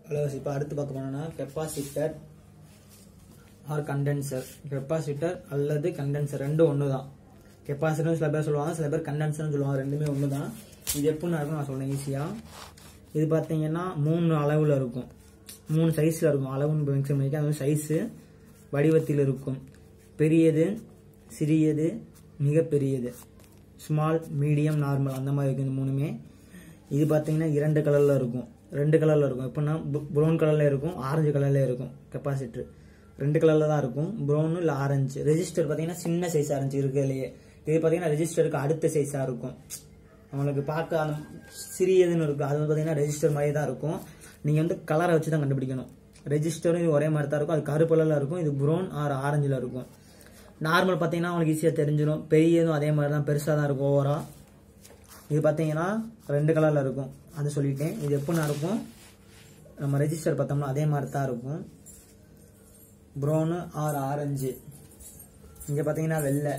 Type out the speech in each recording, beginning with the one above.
hello இப்போ அடுத்து பார்க்க போனோம்னா கெப்பாசிட்டர் ஆர் கண்டென்சர் கெப்பாசிட்டர் அல்லது கண்டென்சர் ரெண்டும் ஒன்று தான் கெப்பாசிட்டர்னு சில பேர் சொல்லுவாங்க சில பேர் கண்டென்சர்னு சொல்லுவாங்க ரெண்டுமே ஒன்று தான் இது எப்படின்னு இருக்கும் நான் சொல்றேன் ஈஸியாக இது பார்த்தீங்கன்னா மூணு அளவில் இருக்கும் மூணு சைஸில் இருக்கும் அளவுன்னு மென்ஷன் பண்ணிக்க அது சைஸு வடிவத்தில் இருக்கும் பெரியது சிறியது மிகப்பெரியது ஸ்மால் மீடியம் நார்மல் அந்த மாதிரி இருக்கும் இந்த மூணுமே இது பார்த்தீங்கன்னா இரண்டு கலரில் இருக்கும் ரெண்டு கலரில் இருக்கும் எப்படின்னா ப்ரௌன் கலரில் இருக்கும் ஆரஞ்சு கலரில் இருக்கும் கெப்பாசிட்டர் ரெண்டு கலரில் தான் இருக்கும் ப்ரௌனு இல்லை ஆரஞ்சு ரெஜிஸ்டர் பார்த்தீங்கன்னா சின்ன சைஸ் ஆரஞ்சு இருக்கிறதுலையே இது பார்த்தீங்கன்னா ரெஜிஸ்டருக்கு அடுத்த சைஸாக இருக்கும் நம்மளுக்கு பார்க்க அந்த சிறியதுன்னு இருக்கும் அது வந்து பார்த்தீங்கன்னா ரெஜிஸ்டர் மாதிரி தான் இருக்கும் நீங்கள் வந்து கலரை வச்சு தான் கண்டுபிடிக்கணும் ரெஜிஸ்டரும் இது ஒரே மாதிரி தான் இருக்கும் அது கருப்பு கலரில் இருக்கும் இது ப்ரௌன் ஆர் ஆரஞ்சில் இருக்கும் நார்மல் பார்த்தீங்கன்னா உங்களுக்கு ஈஸியாக தெரிஞ்சிடும் பெரியதும் அதே மாதிரி தான் பெருசாக தான் இருக்கும் ஓவரா இது பார்த்தீங்கன்னா ரெண்டு கலரில் இருக்கும் அது சொல்லிட்டேன் இது எப்படின்னா இருக்கும் நம்ம ரெஜிஸ்டர் பார்த்தோம்னா அதே மாதிரி தான் இருக்கும் ப்ரௌனு ஆர் ஆரஞ்சு இங்கே பார்த்தீங்கன்னா வெள்ளை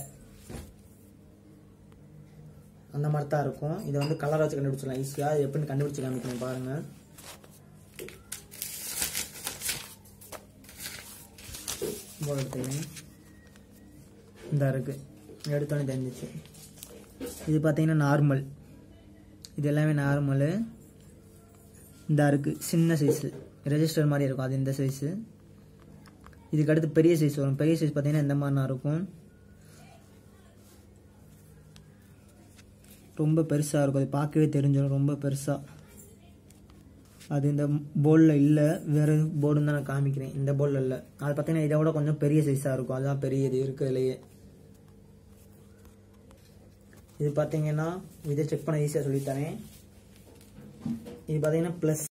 அந்த மாதிரி தான் இருக்கும் இதை வந்து கலர் வச்சு கண்டுபிடிச்சிடலாம் ஈஸியாக எப்படின்னு கண்டுபிடிச்சு காமிக்கணும் பாருங்கள் போர்டு எடுத்துக்கிறேன் இந்த இருக்கு எடுத்தோன்னே தெரிஞ்சிச்சு இது பார்த்தீங்கன்னா நார்மல் இது எல்லாமே நார்மலு இந்த இருக்கு சின்ன சைஸு ரெஜிஸ்டர் மாதிரி இருக்கும் அது இந்த சைஸு இதுக்கு அடுத்து பெரிய சைஸ் வரும் பெரிய சைஸ் பார்த்தீங்கன்னா இந்த மாதிரினா இருக்கும் ரொம்ப பெருசாக இருக்கும் அது பார்க்கவே தெரிஞ்சிடும் ரொம்ப பெருசாக அது இந்த போர்டில் இல்லை வேறு போர்டுன்னு தான் நான் காமிக்கிறேன் இந்த போர்டில் இல்லை அது பார்த்தீங்கன்னா இதை விட கொஞ்சம் பெரிய சைஸாக இருக்கும் அதுதான் பெரியது இருக்கிறதுலையே இது பார்த்தீங்கன்னா இதை செக் பண்ண ஈஸியாக சொல்லித்தரேன் இது பார்த்தீங்கன்னா ப்ளஸ்